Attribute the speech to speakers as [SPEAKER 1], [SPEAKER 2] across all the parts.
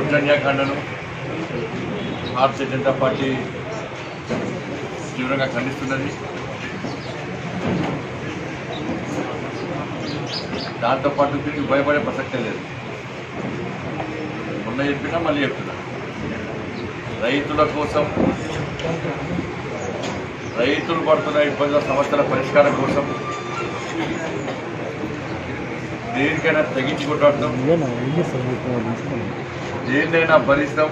[SPEAKER 1] దౌర్జన్యకాండను భారతీయ Janata party తీవ్రంగా ఖండిస్తున్నది దాంతోపాటు దీనికి భయపడే ప్రసక్తే లేదు మొన్న చెప్పినా మళ్ళీ చెప్తున్నా రైతుల కోసం రైతులు పడుతున్న ఇబ్బందుల సమస్యల పరిష్కారం కోసం దేనికైనా తెగించి కొట్టాడతాం దేన్నైనా భరిస్తాం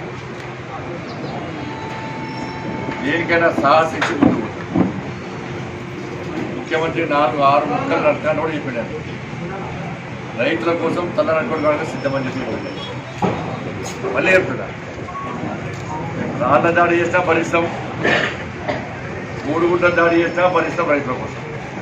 [SPEAKER 1] దేనికైనా సాహసించి ముందుకు పోతాం. ముఖ్యమంత్రి నాలుగు ఆరు ముక్కలు నడకాన్ని కూడా చెప్పాడు రైతుల కోసం తల నడుకోవడానికి సిద్ధమని చెప్పి చెప్పాడు. మళ్ళీ చెప్తున్నా రాళ్ళ దాడి చేసినా భరిస్తాం మూడుగుంట దాడి చేసినా భరిస్తాం రైతుల కోసం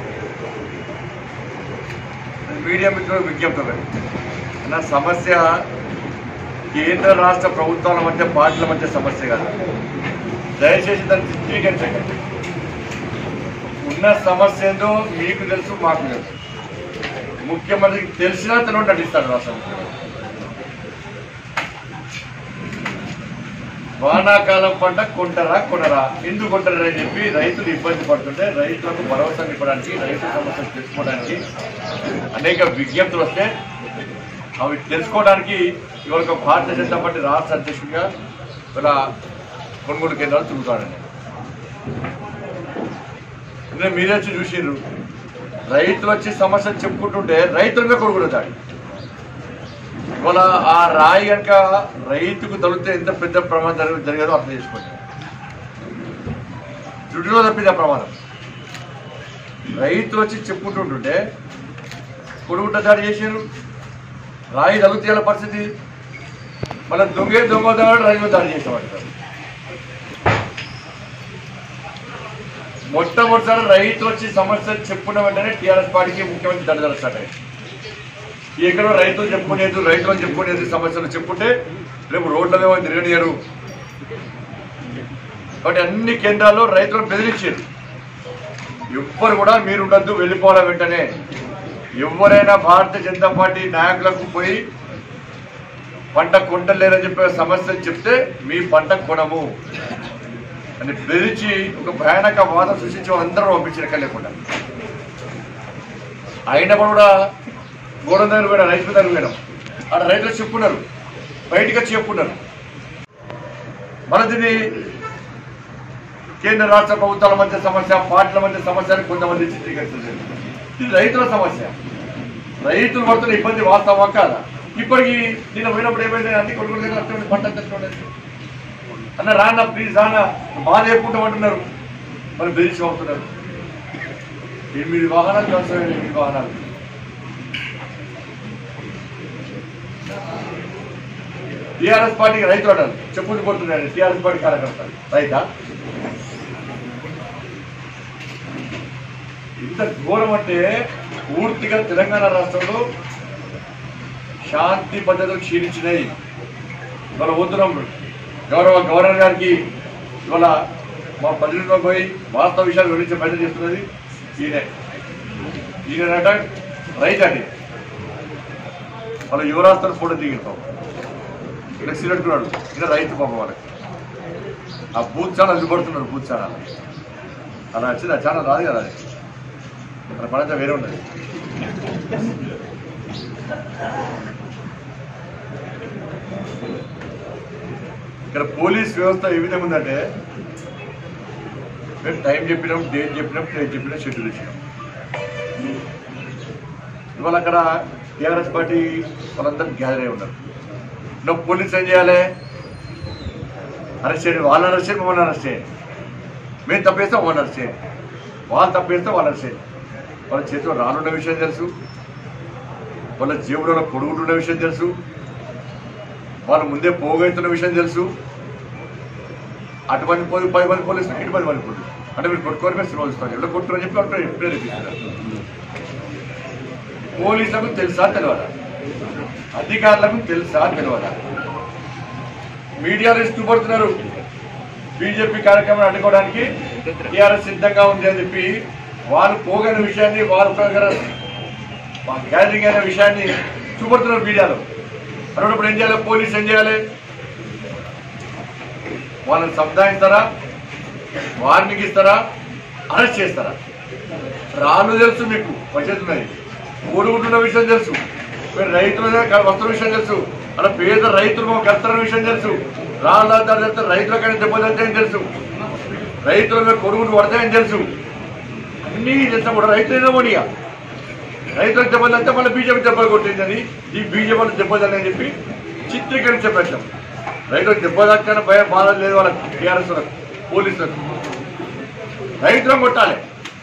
[SPEAKER 1] మీడియా మిత్రులకు విజ్ఞప్తి నా సమస్య కేంద్ర రాష్ట్ర ప్రభుత్వాల మధ్య పార్టీల మధ్య సమస్య కాదు దయచేసి దాన్ని చిత్రీకరించండి ఉన్న సమస్య ఏందో మీకు తెలుసు మాకు తెలుసు ముఖ్యమంత్రికి తెలిసినా తెలియని నటిస్తాడు రాష్ట్ర ముఖ్యమంత్రి వానాకాలం పంట కొంటరా కొనరా ఎందుకు కొంటారా అని చెప్పి రైతులు ఇబ్బంది పడుతుంటే రైతులకు భరోసా ఇవ్వడానికి రైతు సమస్యలు తెలుసుకోవడానికి అనేక విజ్ఞప్తులు వస్తే అవి తెలుసుకోవడానికి ఇవాళ ఒక భారతీయ జనతా పార్టీ రాష్ట్ర అధ్యక్షుడిగా ఇలా కొనుగోలు కేంద్రాలు తిరుగుతాడండి నిన్న మీరే వచ్చి చూసిర్రు రైతులు వచ్చి సమస్యలు చెప్పుకుంటుంటే రైతులుగా కొనుగోలుతాడు ఇవాళ ఆ రాయి కనుక రైతుకు తగిలితే ఎంత పెద్ద ప్రమాదం జరగ జరిగేదో అర్థం చేసుకోండి చుట్టులో తప్పింది ఆ ప్రమాదం రైతులు వచ్చి చెప్పుకుంటుంటుంటే కొడుగుంట దాడి చేశారు రాయి తగులుతీయాల పరిస్థితి మళ్ళీ దొంగే దొంగ దొంగ రైతు దాడి చేసేవాడు మొట్టమొదటిసారి రైతు వచ్చి సమస్య చెప్పుకున్న వెంటనే టీఆర్ఎస్ పార్టీకి ముఖ్యమంత్రి దండలు స్టార్ట్ అయ్యింది ఎక్కడో రైతులు చెప్పుకునేది రైతులు చెప్పుకునేది సమస్యలు చెప్పుంటే రేపు రోడ్ల మీద తిరగనియరు కాబట్టి అన్ని కేంద్రాల్లో రైతులను బెదిరించారు ఎవ్వరు కూడా మీరు ఉండద్దు వెళ్ళిపోవాల వెంటనే ఎవరైనా భారతీయ జనతా పార్టీ నాయకులకు పోయి పంట కొంటలేరని చెప్పే సమస్య చెప్తే మీ పంట కొనము అని బెదిరించి ఒక భయానక వాదం సృష్టించి అందరూ పంపించిన ఎక్కడ లేకుండా అయినప్పుడు కూడా గోడం దగ్గర పోయినా రైతు దగ్గర పోయినాం ఆడ రైతులు చెప్పుకున్నారు బయటికి వచ్చి చెప్పుకున్నారు మన దీన్ని కేంద్ర రాష్ట్ర ప్రభుత్వాల మధ్య సమస్య పార్టీల మధ్య సమస్య అని కొంతమంది చిత్రీకరిస్తున్నారు ఇది రైతుల సమస్య రైతులు పడుతున్న ఇబ్బంది వాస్తవం కాదా ఇప్పటికి నేను పోయినప్పుడు ఏమైంది అన్ని కొడుకుల దగ్గర అటువంటి పంట తెచ్చుకోలేదు అన్న రాన్న ప్లీజ్ రాన్న బాధ చెప్పుకుంటాం అంటున్నారు మరి బెదిరించి అవుతున్నారు ఎనిమిది వాహనాలు వ్యవసాయం ఎనిమిది వాహనాలు టీఆర్ఎస్ పార్టీకి రైతులు అన్నారు చెప్పులు కొడుతున్నారు టీఆర్ఎస్ పార్టీ కార్యకర్తలు రైతా ఇంత ఘోరం అంటే పూర్తిగా తెలంగాణ రాష్ట్రంలో శాంతి భద్రతలు క్షీణించినాయి ఇవాళ పోతున్నాం గౌరవ గవర్నర్ గారికి ఇవాళ మా ప్రజల్లో పోయి వాస్తవ విషయాలు వివరించే ప్రయత్నం చేస్తున్నది ఈయనే ఈయనట రైతు అండి వాళ్ళ యువరాజుతో ఫోటో దిగుతాం ఇక్కడ సిలెట్టుకున్నాడు ఈయన రైతు పాపం వాళ్ళకి ఆ బూత్ ఛానల్ చూపడుతున్నారు బూత్ ఛానల్ అలా వచ్చింది ఆ ఛానల్ రాదు కదా అది మన పనంతా వేరే ఉన్నది ఇక్కడ పోలీస్ వ్యవస్థ ఏ విధంగా ఉందంటే మేము టైం చెప్పినాం డేట్ చెప్పినాం డేట్ చెప్పినాం షెడ్యూల్ ఇచ్చినాం ఇవాళ అక్కడ టీఆర్ఎస్ పార్టీ వాళ్ళందరూ గ్యాదర్ అయి ఉన్నారు నువ్వు పోలీస్ ఏం చేయాలి అరెస్ట్ చేయండి వాళ్ళని అరెస్ట్ చేయండి మమ్మల్ని అరెస్ట్ చేయండి మేము తప్పేస్తే వాళ్ళని అరెస్ట్ చేయండి వాళ్ళు తప్పేస్తే వాళ్ళని అరెస్ట్ చేయండి వాళ్ళ చేతిలో రానున్న విషయం తెలుసు వాళ్ళ జేబులో పొడుగుంటున్న విషయం తెలుసు వాళ్ళు ముందే పోగైతున్న విషయం తెలుసు అటువంటి పోయి పది మంది పోలీసులు ఇటు పది మంది పోలీసులు అంటే మీరు కొట్టుకొని మీరు సినిమా చూస్తారు ఎవరు కొట్టుకుని చెప్పి వాళ్ళు ప్రేరేపిస్తారు పోలీసులకు తెలుసా తెలియదా అధికారులకు తెలుసా తెలియదా మీడియాలో ఇష్టపడుతున్నారు బీజేపీ కార్యక్రమాన్ని అడ్డుకోవడానికి టీఆర్ఎస్ సిద్ధంగా ఉంది అని చెప్పి వాళ్ళు పోగైన విషయాన్ని వారు దగ్గర గ్యాదరింగ్ అయిన విషయాన్ని చూపడుతున్నారు మీడియాలో అన్నప్పుడు ఏం చేయాలి పోలీస్ ఏం చేయాలి వాళ్ళని సముదాయిస్తారా వార్నింగ్ ఇస్తారా అరెస్ట్ చేస్తారా రాళ్ళు తెలుసు మీకు బడ్జెట్ ఉన్నది ఊరుకుంటున్న విషయం తెలుసు మీరు రైతుల దగ్గర వస్తున్న విషయం తెలుసు అలా పేద రైతులు కలుస్తున్న విషయం తెలుసు రాళ్ళ ధర చెప్తే రైతుల కానీ దెబ్బతింటాయని తెలుసు రైతుల మీద కొడుకులు పడతాయని తెలుసు అన్నీ తెలిసినా కూడా రైతులైనా మోడీగా రైతులకు దెబ్బలు అంటే మళ్ళీ బీజేపీ దెబ్బలు కొట్టిందని ఈ బీజేపీ దెబ్బలు అని చెప్పి చిత్రీకరించే ప్రయత్నం రైతులకు దెబ్బ దాకా భయం బాధ లేదు వాళ్ళకి టీఆర్ఎస్ వాళ్ళకి పోలీసులకు రైతులను కొట్టాలి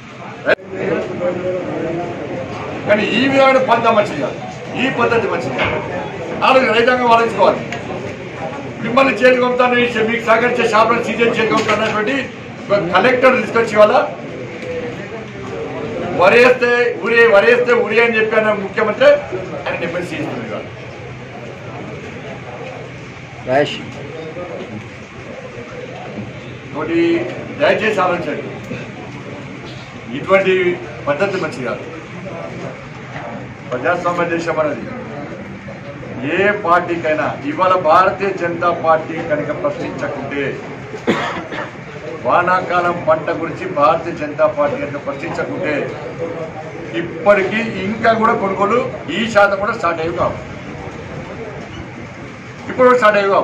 [SPEAKER 1] కానీ ఈ విధమైన పంత మంచిది కాదు ఈ పద్ధతి మంచిది కాదు వాళ్ళకి రైతాంగం వాదించుకోవాలి మిమ్మల్ని చేతికి పంపుతాను మీకు సహకరించే షాపులను సీజన్ చేతికి పంపుతున్నటువంటి కలెక్టర్ తీసుకొచ్చి వాళ్ళ వరేస్తే ఉరి వరేస్తే ఉరి అని చెప్పాను ముఖ్యమంత్రి ఆయన డిఫెన్స్ చేస్తుంది ఇవాళ.
[SPEAKER 2] రాష్
[SPEAKER 1] కాబట్టి దయచేసి ఆలోచించండి ఇటువంటి పద్ధతి మంచిది కాదు ప్రజాస్వామ్య దేశం అనేది ఏ పార్టీకైనా ఇవాళ భారతీయ జనతా పార్టీ కనుక ప్రశ్నించకుంటే వానాకాలం పంట గురించి భారతీయ జనతా పార్టీ కనుక ప్రశ్నించకుంటే ఇప్పటికీ ఇంకా కూడా కొనుగోలు ఈ శాతం కూడా స్టార్ట్ అయ్యి కావు ఇప్పుడు కూడా స్టార్ట్ అయ్యి కావు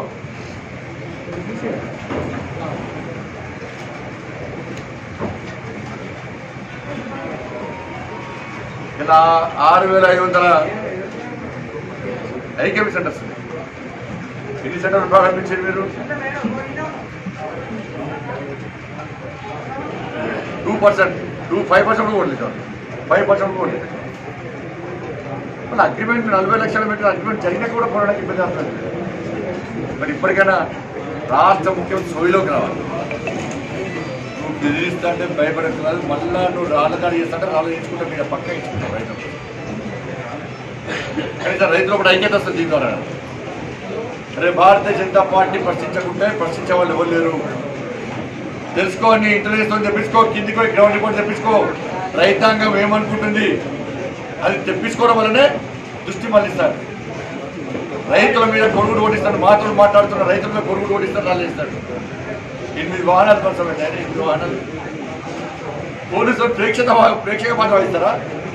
[SPEAKER 1] ఇలా ఆరు వేల ఐదు వందల ఐకేపీ సెంటర్స్ ఉన్నాయి. ఎన్ని సెంటర్లు ప్రారంభించారు మీరు two percent two five percent కూడా లేదు ఫైవ్ పర్సెంట్ కూడా లేదు మళ్ళీ అగ్రిమెంట్ నలభై లక్షల మీటర్ అగ్రిమెంట్ జరిగినా కూడా పోవడానికి ఇబ్బంది అవుతుంది మరి ఇప్పటికైనా రాష్ట్ర ముఖ్యమంత్రి సోయిలోకి రావాలి నువ్వు బెదిరిస్తా అంటే భయపడుతున్నారు మళ్ళా నువ్వు రాళ్ళ దాడి చేస్తా అంటే రాళ్ళు ఎంచుకుంటా మీరు పక్క ఎంచుకుంటావు రైతు కనీసం రైతులు ఒకటి ఐక్యత వస్తుంది దీని ద్వారా అరే భారతీయ జనతా పార్టీ ప్రశ్నించకుంటే ప్రశ్నించే వాళ్ళు ఎవరు లేరు తెలుసుకో నీ ఇంటెలిజెన్స్ తో తెప్పించుకో కిందికి పోయి గ్రౌండ్ రిపోర్ట్ తెప్పించుకో రైతాంగం ఏమనుకుంటుంది అది తెప్పించుకోవడం వల్లనే దృష్టి మళ్ళిస్తారు రైతుల మీద కొడుకుడు ఓడిస్తాడు మాత్రం మాట్లాడుతున్న రైతుల మీద కొడుకుడు ఓడిస్తాడు రాళ్ళు ఇస్తాడు ఎనిమిది వాహనాలు పరిసమైంది ఆయన ఎనిమిది వాహనాలు పోలీసులు ప్రేక్షక ప్రేక్షక పాత్ర వహిస్తారా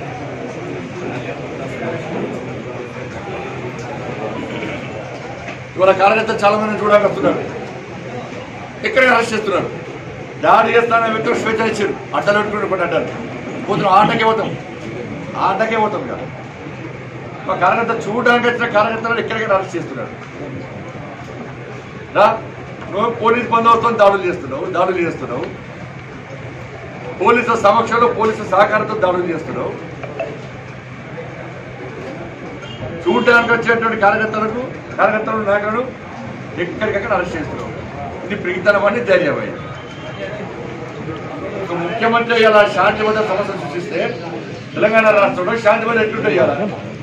[SPEAKER 1] ఇవాళ కార్యకర్తలు చాలా మంది చూడడానికి వస్తున్నారు ఎక్కడ అరెస్ట్ చేస్తున్నారు దాడి చేస్తానని వ్యక్తులు స్వేచ్ఛ ఇచ్చారు అడ్డలు పెట్టుకుని కొన్ని అడ్డాలు పోతున్న ఆటకే పోతాం ఆటకే పోతాం ఇక మా కార్యకర్త చూడడానికి వచ్చిన కార్యకర్తలను ఎక్కడికైనా అరెస్ట్ చేస్తున్నారు రా నువ్వు పోలీస్ బందోబస్తుతో దాడులు చేస్తున్నావు దాడులు చేస్తున్నావు పోలీసుల సమక్షంలో పోలీసుల సహకారంతో దాడులు చేస్తున్నావు చూడడానికి వచ్చేటువంటి కార్యకర్తలకు కార్యకర్తలు నాయకులను ఎక్కడికక్కడ అరెస్ట్ చేస్తున్నావు ఇది ప్రీతనమని ధైర్యమైంది ఒక ముఖ్యమంత్రి ఇలా శాంతి భద్రత సమస్య సృష్టిస్తే తెలంగాణ రాష్ట్రంలో శాంతి భద్రత ఎట్లుంటాయి ఇవాళ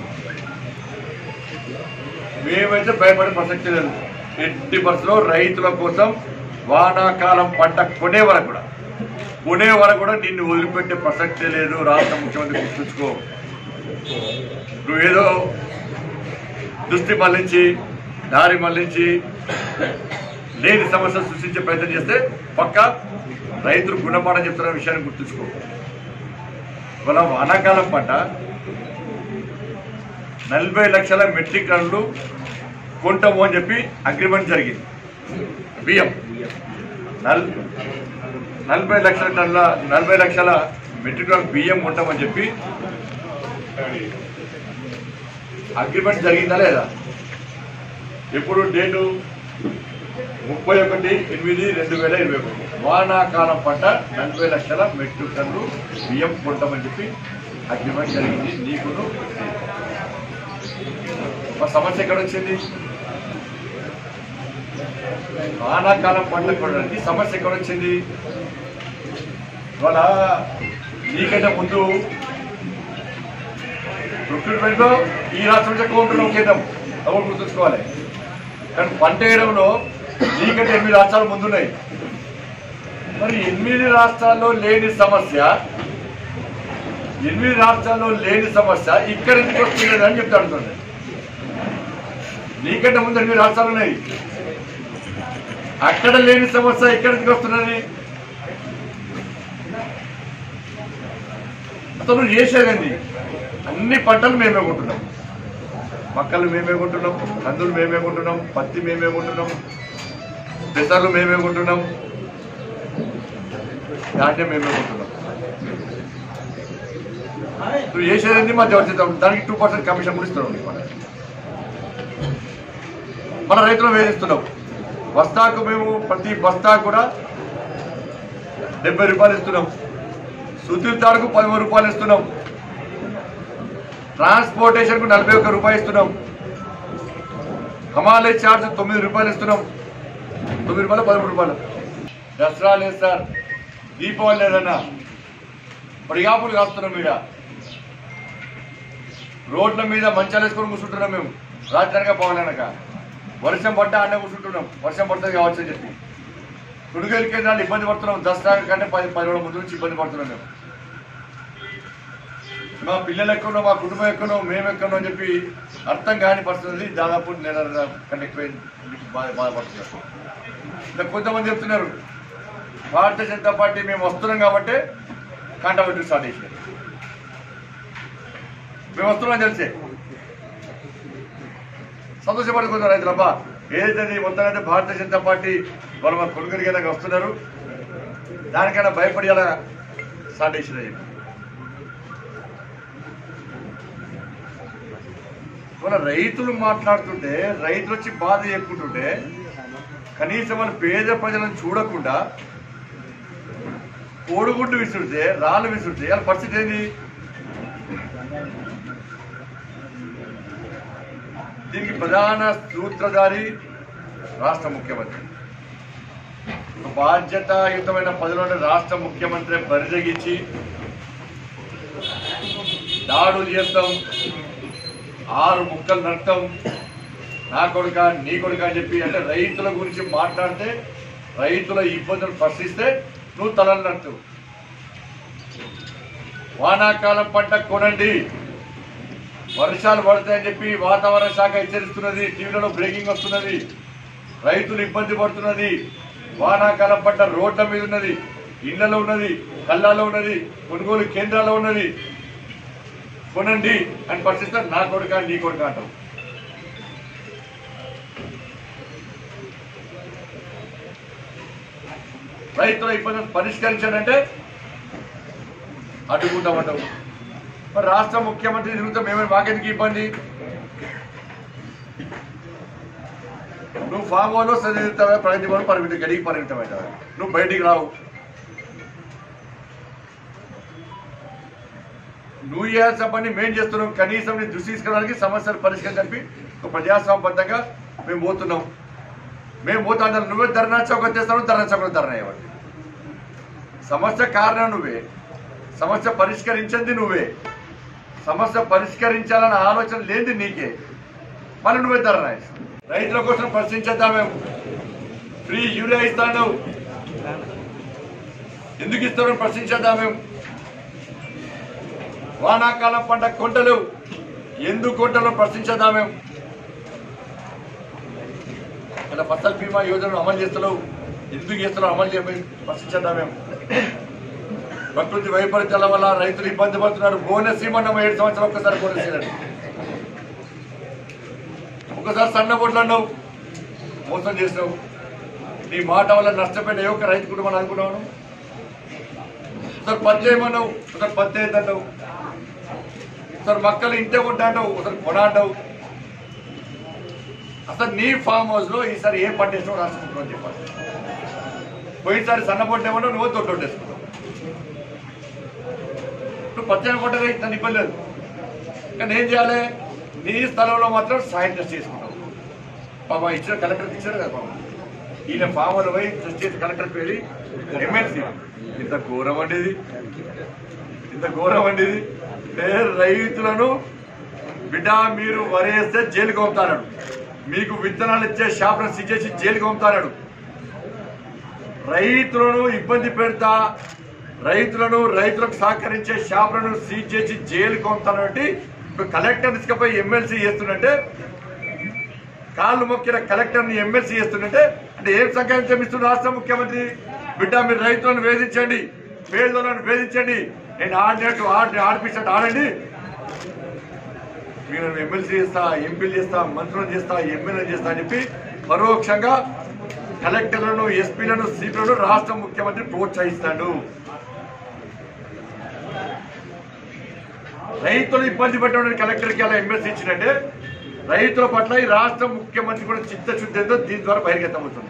[SPEAKER 1] మేమైతే భయపడే ప్రసక్తి లేదు ఎట్టి బస్సులో రైతుల కోసం వానాకాలం పంట కొనే వరకు కూడా కొనే వరకు కూడా నిన్ను వదిలిపెట్టే ప్రసక్తే లేదు రాష్ట్ర ముఖ్యమంత్రి గుర్తుంచుకో నువ్వేదో దృష్టి మళ్లించి దారి మళ్లించి లేని సమస్య సృష్టించే ప్రయత్నం చేస్తే పక్క రైతులు గుణపాఠం చెప్తున్న విషయాన్ని గుర్తుంచుకో ఇవాళ వానాకాలం పంట నలభై లక్షల మెట్రిక్ టన్నులు కొంటాము అని చెప్పి అగ్రిమెంట్ జరిగింది బియ్యం నల్ నలభై లక్షల టన్నుల నలభై లక్షల మెట్రిక్ టన్ బియ్యం కొంటామని చెప్పి అగ్రిమెంట్ జరిగిందా లేదా ఎప్పుడు డేటు ముప్పై ఒకటి ఎనిమిది రెండు వేల ఇరవై ఒకటి వానాకాలం పంట నలభై లక్షల మెట్రిక్ టన్నులు బియ్యం కొంటామని చెప్పి అగ్రిమెంట్ జరిగింది నీకును మా సమస్య ఎక్కడ వచ్చింది వానాకాలం పంట కొనడానికి సమస్య ఎక్కడ వచ్చింది ఇవాళ నీకంటే ముందు రిక్రూట్మెంట్ లో ఈ రాష్ట్రం నుంచి ఎక్కువ ఉంటున్నాం కేంద్రం ఎవరు గుర్తుంచుకోవాలి కానీ పంట వేయడంలో నీకంటే ఎనిమిది రాష్ట్రాలు ముందున్నాయి మరి ఎనిమిది రాష్ట్రాల్లో లేని సమస్య ఎనిమిది రాష్ట్రాల్లో లేని సమస్య ఇక్కడ ఎందుకు వస్తుంది అని చెప్తా అంటుంది నీకంటే ముందు ఎనిమిది రాష్ట్రాలు ఉన్నాయి అక్కడ లేని సమస్య ఎక్కడికి వస్తున్నది అతను చేసేదండి అన్ని పంటలు మేమే కొంటున్నాం మక్కలు మేమే కొంటున్నాం కందులు మేమే కొంటున్నాం పత్తి మేమే కొంటున్నాం పెసర్లు మేమే కొంటున్నాం ధాన్యం మేమే కొంటున్నాం నువ్వు చేసేదండి మధ్యవర్తిద్దాం దానికి టూ పర్సెంట్ కమిషన్ కూడా ఇస్తున్నాం నీకు మనం. మన రైతులు వేధిస్తున్నాం బస్తాకు మేము ప్రతి బస్తా కూడా డెబ్బై రూపాయలు ఇస్తున్నాం సుధీర్ తాడుకు పదిమూడు రూపాయలు ఇస్తున్నాం ట్రాన్స్పోర్టేషన్ కు నలభై ఒక్క రూపాయలు ఇస్తున్నాం హమాలయ చార్జ్ తొమ్మిది రూపాయలు ఇస్తున్నాం తొమ్మిది రూపాయలు పదమూడు రూపాయలు దసరా లేదు సార్ దీపావళి లేదన్నా పడిగాపులు కాస్తున్నాం మీద రోడ్ల మీద మంచాలు వేసుకొని కూర్చుంటున్నాం మేము రాజధానిగా పోవాలనక వర్షం పడ్డా అన్న కూర్చుంటున్నాం వర్షం పడుతుంది కావచ్చు అని చెప్పి కుడుగేలు కేంద్రాలు ఇబ్బంది పడుతున్నాం దసరా కంటే పది పది రోజుల ముందు నుంచి ఇబ్బంది పడుతున్నాం మేము మా పిల్లలు ఎక్కడో మా కుటుంబం ఎక్కడో మేము ఎక్కడో అని చెప్పి అర్థం కాని పరిస్థితి దాదాపు నెల కంటే ఎక్కువ బాధ బాధపడుతున్నారు ఇంకా కొంతమంది చెప్తున్నారు భారతీయ జనతా పార్టీ మేము వస్తున్నాం కాబట్టి కాంటాబెట్టి స్టార్ట్ చేసినారు మేము వస్తున్నాం తెలిసే సంతోషపడుతున్నారు రైతులు అబ్బా ఏదైతే ఈ మొత్తం అయితే భారతీయ జనతా పార్టీ వాళ్ళు మన కొనుగోలు కింద వస్తున్నారు దానికైనా భయపడి అలా స్టార్ట్ చేసినారు చెప్పి ఇవాళ రైతులు మాట్లాడుతుంటే రైతులు వచ్చి బాధ చెప్పుకుంటుంటే కనీసం వాళ్ళు పేద ప్రజలను చూడకుండా కోడిగుడ్డు విసుడితే రాళ్ళు విసుడితే వాళ్ళ పరిస్థితి ఏంది దీనికి ప్రధాన సూత్రధారి రాష్ట్ర ముఖ్యమంత్రి ఒక బాధ్యతాయుతమైన పదవిలో రాష్ట్ర ముఖ్యమంత్రి బరిదగించి దాడులు చేస్తాం ఆరు ముక్కలు నడతాం నా కొడుక నీ కొడుక అని చెప్పి అంటే రైతుల గురించి మాట్లాడితే రైతుల ఇబ్బందులు ప్రశ్నిస్తే నువ్వు తలలు నడుతు వానాకాలం పంట కొనండి వర్షాలు పడతాయని చెప్పి వాతావరణ శాఖ హెచ్చరిస్తున్నది టీవీలలో బ్రేకింగ్ వస్తున్నది రైతులు ఇబ్బంది పడుతున్నది వానాకాలం పంట రోడ్ల మీద ఉన్నది ఇళ్లలో ఉన్నది కళ్ళాలో ఉన్నది కొనుగోలు కేంద్రాల్లో ఉన్నది కొనండి అని పరిస్థితి నా కొడుక నీ కొడుక అంటాం రైతుల ఇబ్బందులు పరిష్కరించాలంటే అడ్డుకుంటామంటావు మరి రాష్ట్ర ముఖ్యమంత్రి తిరుగుతాం మేమే మాకెందుకు ఇబ్బంది నువ్వు ఫామ్ హౌస్లో చదివిస్తావా ప్రగతి భవన్ పరిమితి గడికి పరిమితమవుతావా నువ్వు బయటికి రావు నువ్వు చేయాల్సిన పని మేము చేస్తున్నాం కనీసం నీ దృష్టి తీసుకోవడానికి సమస్యలు పరిష్కరించడానికి ఒక ప్రజాస్వామ్యబద్ధంగా మేము పోతున్నాం మేము పోతాం నువ్వే ధర్నా చౌక చేస్తావు ధర్నా చౌక ధర్నా ఇవ్వండి సమస్య కారణం నువ్వే సమస్య పరిష్కరించింది నువ్వే సమస్య పరిష్కరించాలన్న ఆలోచన లేనిది నీకే మళ్ళీ నువ్వే ధర్నా చేస్తావు. రైతుల కోసం ప్రశ్నించేద్దాం మేము ఫ్రీ యూరియా ఇస్తాను ఎందుకు ఇస్తారని ప్రశ్నించేద్దాం మేము వానాకాలం పంట కొంటలు ఎందుకు కొంటలో ప్రశ్నించేద్దాం మేము ఇలా ఫసల్ బీమా యోజనను అమలు చేస్తలేవు ఎందుకు చేస్తున్నావు అమలు చేయమని ప్రశ్నించేద్దాం మేము ప్రకృతి వైపరీత్యాల వల్ల రైతులు ఇబ్బంది పడుతున్నారు బోనస్ ఇవ్వమన్నాము ఏడు సంవత్సరాలు ఒక్కసారి బోనస్ ఇవ్వండి ఒకసారి సన్న బొట్లు అన్నావు మోసం చేసినావు నీ మాట వల్ల నష్టపోయిన ఏ ఒక్క రైతు కుటుంబం అనుకున్నావు ఒకసారి పత్తి చేయమన్నావు ఒకసారి పత్తి వేద్దంటావు ఒకసారి మక్కలు ఇంటే కొంటా అంటావు ఒకసారి కొన అంటావు అసలు నీ ఫామ్ హౌస్ లో ఈసారి ఏ పంట వేసినావు రాసుకుంటున్నావు అని చెప్పాలి పోయినసారి సన్న పొట్టు ఏమన్నా నువ్వు తొట్టు వేసుకుంటావు నువ్వు పచ్చని కొట్టగా దాన్ని ఇబ్బంది లేదు కానీ ఏం చేయాలి నీ స్థలంలో మాత్రం సాయం టెస్ట్ చేసుకుంటావు పాప ఇచ్చిన కలెక్టర్ ఇచ్చారు కదా పాపం ఈయన ఫామ్ హౌస్ పోయి టెస్ట్ చేసి కలెక్టర్ పేరు ఎమ్మెల్సీ ఇంత ఘోరం అండి ఇది ఇంత ఘోరం అండి ఇది ఏ రైతులను బిడ్డ మీరు వరేస్తే జైలుకి పంపుతాడు మీకు విత్తనాలు ఇచ్చే షాపులను సీజ్ చేసి జైలుకి పంపుతాడు రైతులను ఇబ్బంది పెడతా రైతులను రైతులకు సహకరించే షాపులను సీజ్ చేసి జైలుకి పంపుతానంటే ఇప్పుడు కలెక్టర్ తీసుకుపోయి ఎమ్మెల్సీ చేస్తున్నట్టే కాళ్ళు మొక్కిన కలెక్టర్ని ఎమ్మెల్సీ చేస్తున్నట్టే అంటే ఏం సంకేతం ఇస్తున్న రాష్ట్ర ముఖ్యమంత్రి బిడ్డ మీరు రైతులను వేధించండి పేదలను వేధించండి నేను ఆడినట్టు ఆడి ఆడిపించినట్టు ఆడండి మీరు ఎమ్మెల్సీ చేస్తా ఎంపీలు చేస్తా మంత్రులు చేస్తా ఎమ్మెల్యేలు చేస్తా అని చెప్పి పరోక్షంగా కలెక్టర్లను ఎస్పీలను సీపీలను రాష్ట్ర ముఖ్యమంత్రి ప్రోత్సహిస్తాడు రైతులు ఇబ్బంది పెట్టడం కలెక్టర్కి అలా ఎమ్మెల్సీ ఇచ్చినట్టే రైతుల పట్ల ఈ రాష్ట్ర ముఖ్యమంత్రి కూడా చిత్తశుద్ధి ఏందో దీని ద్వారా బహిర్గతమవుతుంది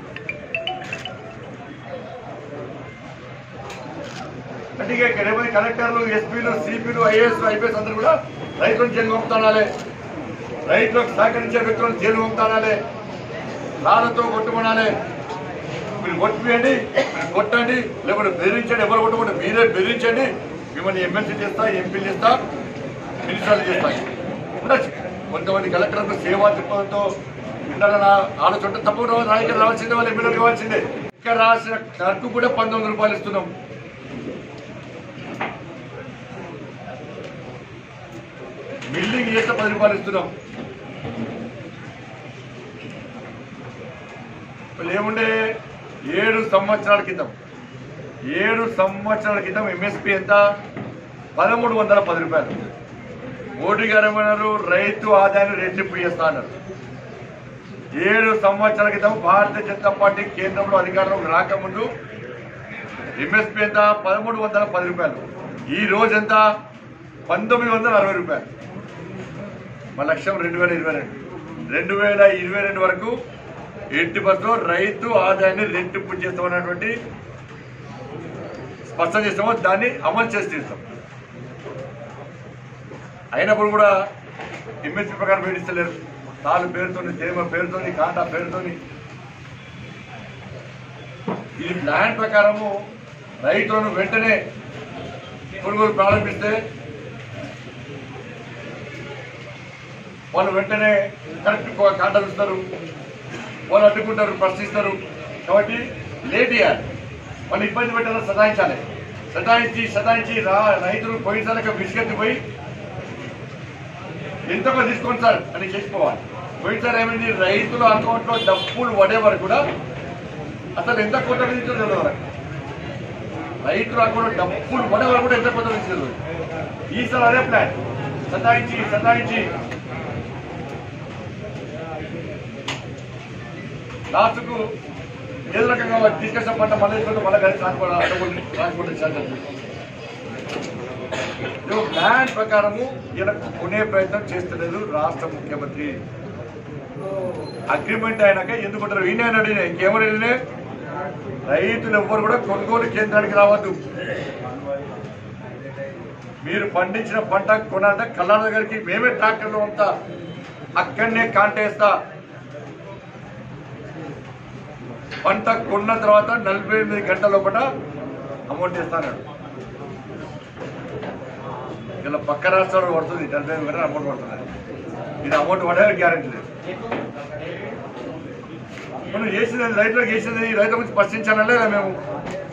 [SPEAKER 1] అంటే ఇక ఇక్కడ ఏమైనా కలెక్టర్లు ఎస్పీలు సిపిలు ఐఏఎస్ ఐపీఎస్ అందరూ కూడా రైతులను జైలు పంపుతానాలే రైతులకు సహకరించే వ్యక్తులను జైలు పంపుతానాలే రాళ్లతో కొట్టుకోనాలే మీరు కొట్టిపోయండి మీరు కొట్టండి లేకపోతే బెదిరించండి ఎవరు కొట్టకుండా మీరే బెదిరించండి మిమ్మల్ని ఎమ్మెల్సీ చేస్తా ఎంపీలు చేస్తా మినిస్టర్లు చేస్తా ఉండొచ్చు కొంతమంది కలెక్టర్లకు సేవా దృక్పథంతో ఉండాలన్న ఆలోచన తప్పకుండా నాయకులు రావాల్సిందే వాళ్ళు ఎమ్మెల్యేలు కావాల్సిందే ఇక్కడ రాసిన క్లర్క్ కూడా పంతొమ్మిది రూపాయలు ఇస్తున్నాం బిల్డింగ్ చేస్తే పది రూపాయలు ఇస్తున్నాం ఇప్పుడు ఏముండే ఏడు సంవత్సరాల క్రితం ఏడు సంవత్సరాల క్రితం ఎంఎస్పి ఎంత పదమూడు వందల పది రూపాయలు మోడీ గారు ఏమన్నారు రైతు ఆదాయాన్ని రెట్టింపు చేస్తా అన్నారు ఏడు సంవత్సరాల క్రితం భారతీయ జనతా పార్టీ కేంద్రంలో అధికారంలోకి రాకముందు ఎంఎస్పి ఎంత పదమూడు వందల పది రూపాయలు ఈ రోజు ఎంత పంతొమ్మిది వందల అరవై రూపాయలు మా లక్ష్యం రెండు వేల ఇరవై రెండు రెండు వేల ఇరవై రెండు వరకు ఎట్టి బస్సులో రైతు ఆదాయాన్ని రెట్టింపు చేస్తామన్నటువంటి స్పష్టం చేస్తామో దాన్ని అమలు చేసి తీస్తాం అయినప్పుడు కూడా ఎంఎస్పీ ప్రకారం వేడిస్తలేరు తాలు పేరుతోని తేమ పేరుతోని కాంటా పేరుతోని ఈ ప్లాన్ ప్రకారము రైతులను వెంటనే కొనుగోలు ప్రారంభిస్తే వాళ్ళు వెంటనే కరెక్ట్ కాంటాలు ఇస్తారు వాళ్ళు అడ్డుకుంటారు ప్రశ్నిస్తారు కాబట్టి లేట్ చేయాలి వాళ్ళు ఇబ్బంది పెట్టాలని సతాయించాలి సతాయించి సతాయించి రా రైతులు పోయినసారి విసుగెత్తిపోయి ఎంతగా తీసుకోండి సార్ అని చేసుకోవాలి పోయినసారి ఏమైంది రైతుల అకౌంట్లో డబ్బులు పడే వరకు కూడా అసలు ఎంత కోత విధించో తెలియదు వాళ్ళకి. రైతుల అకౌంట్లో డబ్బులు పడే వరకు కూడా ఎంత కోత విధించదు ఈసారి అదే ప్లాన్ సతాయించి సతాయించి లాస్ట్కు ఏదో రకంగా వాడు తీసుకొచ్చిన పంట మళ్ళీ తీసుకుంటే మళ్ళీ కలిసి రాకపోవడం రాకపోవడం ఛాన్స్ ఇదిగో ప్లాన్ ప్రకారము ఇలా కొనే ప్రయత్నం చేస్తలేదు రాష్ట్ర ముఖ్యమంత్రి అగ్రిమెంట్ అయినాక ఎందుకు ఉంటారు ఈయన అన్నాడు ఈయన. ఇంకేమని ఈయన? రైతులు ఎవ్వరు కూడా కొనుగోలు కేంద్రానికి రావద్దు మీరు పండించిన పంట కొనాలంటే కళ్ళ దగ్గరికి మేమే ట్రాక్టర్లు అంతా అక్కడనే కాంటేస్తా పంట కొన్న తర్వాత నలభై ఎనిమిది గంటల లోపల అమౌంట్ ఇస్తాను ఇలా పక్క రాష్ట్రాలు పడుతుంది నలభై ఎనిమిది గంటలు అమౌంట్ పడుతుంది ఇది అమౌంట్ పడే గ్యారెంటీ లేదు మనం చేసింది రైతులకు చేసింది రైతుల గురించి ప్రశ్నించాలనే మేము